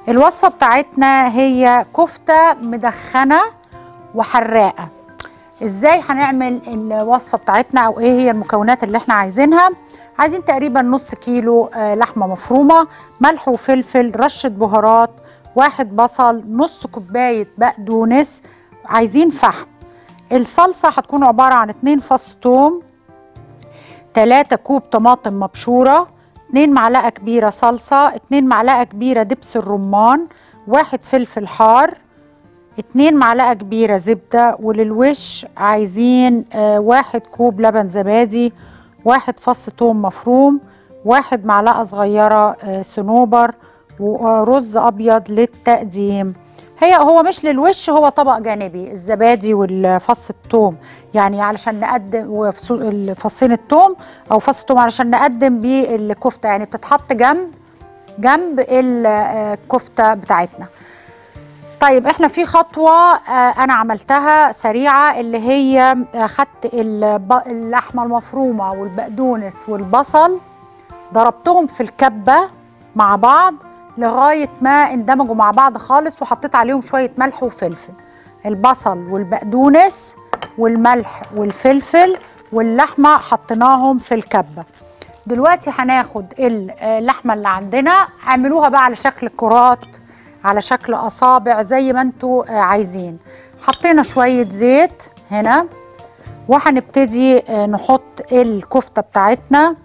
الوصفة بتاعتنا هي كفتة مدخنة وحراقة ازاي هنعمل الوصفة بتاعتنا او ايه هي المكونات اللي احنا عايزينها عايزين تقريبا نص كيلو آه، لحمة مفرومة ملح وفلفل رشة بهارات واحد بصل نص كوباية بقدونس عايزين فحم الصلصة هتكون عبارة عن اتنين فص توم تلاتة كوب طماطم مبشورة اتنين معلقة كبيرة صلصة اتنين معلقة كبيرة دبس الرمان واحد فلفل حار اتنين معلقة كبيرة زبدة وللوش عايزين آه واحد كوب لبن زبادي واحد فص توم مفروم واحد معلقة صغيرة آه صنوبر ورز أبيض للتقديم هي هو مش للوش هو طبق جانبي الزبادي والفص الثوم يعني علشان نقدم وفصو- فصين الثوم او فص الثوم علشان نقدم بيه الكفته يعني بتتحط جنب جنب ال- آه، الكفته بتاعتنا طيب احنا في خطوه آه، انا عملتها سريعه اللي هي آه، خدت الب- اللحمه المفرومه والبقدونس والبصل ضربتهم في الكبه مع بعض لغايه ما اندمجوا مع بعض خالص وحطيت عليهم شويه ملح وفلفل البصل والبقدونس والملح والفلفل واللحمه حطيناهم في الكبه دلوقتي هناخد اللحمه اللي عندنا اعملوها بقى على شكل كرات على شكل اصابع زي ما انتوا آه، عايزين حطينا شويه زيت هنا وهنبتدي آه، نحط الكفته بتاعتنا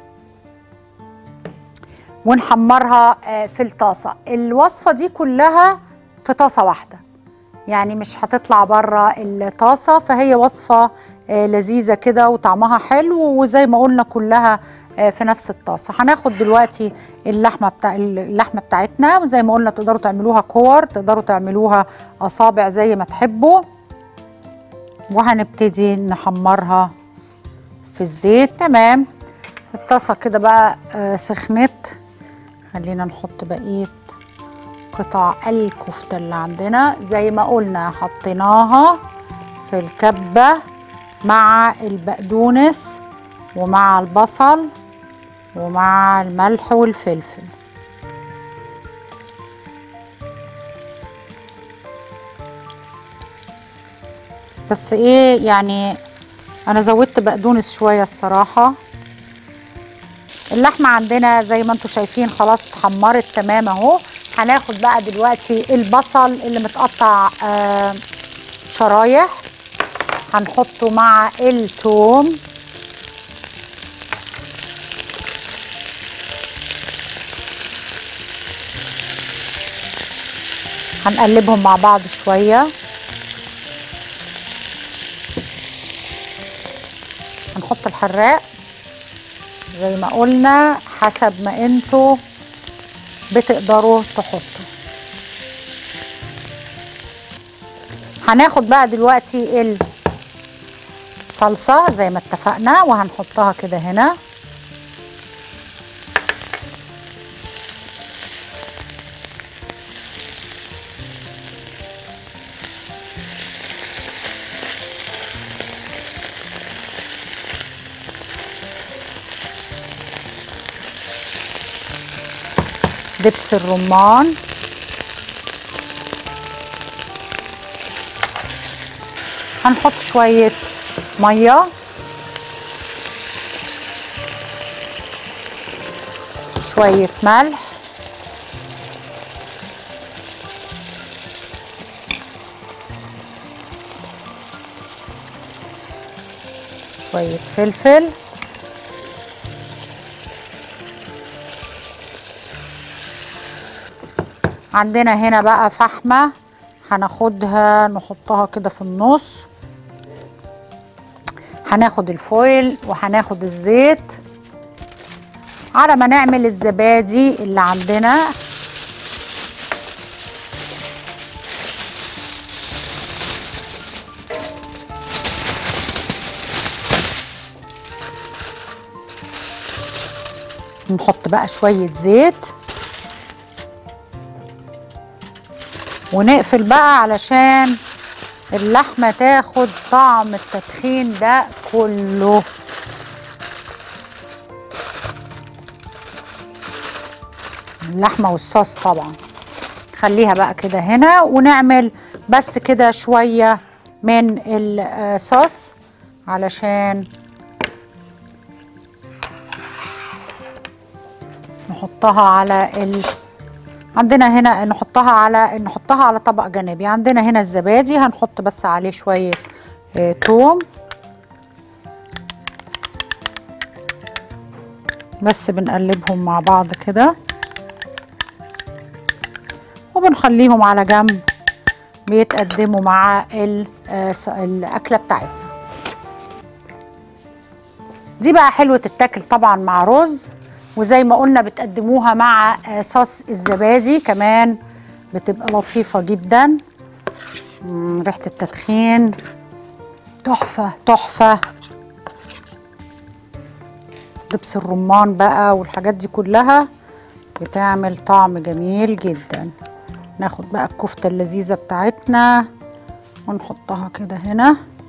ونحمرها آه، في الطاسه الوصفه دي كلها في طاسه واحده يعني مش هتطلع بره الطاسه فهي وصفه آه، لذيذه كده وطعمها حلو وزي ما قلنا كلها آه، في نفس الطاسه هناخد دلوقتي اللحمه بتاع اللحمه بتاعتنا وزي ما قلنا تقدروا تعملوها كور تقدروا تعملوها اصابع زي ما تحبوا وهنبتدي نحمرها في الزيت تمام الطاسه كده بقى آه، سخنت خلينا نحط بقيه قطع الكفته اللي عندنا زي ما قلنا حطيناها في الكبه مع البقدونس ومع البصل ومع الملح والفلفل بس ايه يعني انا زودت بقدونس شويه الصراحه اللحمه عندنا زي ما انتم شايفين خلاص اتحمرت تمام اهو هناخد بقى دلوقتي البصل اللي متقطع آه شرايح هنحطه مع الثوم هنقلبهم مع بعض شويه هنحط الحراق زي ما قلنا حسب ما انتوا بتقدروا تحطوا هناخد بقى دلوقتي الصلصة زي ما اتفقنا وهنحطها كده هنا دبس الرمان هنحط شوية مية شوية ملح شوية فلفل عندنا هنا بقى فحمة هناخدها نحطها كده في النص هناخد الفويل وهناخد الزيت على ما نعمل الزبادي اللي عندنا نحط بقى شوية زيت ونقفل بقى علشان اللحمة تاخد طعم التدخين ده كله اللحمة والصوص طبعا خليها بقى كده هنا ونعمل بس كده شويه من الصوص علشان نحطها على ال عندنا هنا نحطها على نحطها على طبق جانبي عندنا هنا الزبادي هنحط بس عليه شويه آه توم بس بنقلبهم مع بعض كده وبنخليهم على جنب بيتقدموا مع الأكلة بتاعتنا دي بقى حلوة تتاكل طبعا مع رز وزي ما قلنا بتقدموها مع صوص الزبادي كمان بتبقى لطيفة جدا ريحة التدخين تحفة تحفة دبس الرمان بقى والحاجات دي كلها بتعمل طعم جميل جدا ناخد بقى الكفتة اللذيذة بتاعتنا ونحطها كده هنا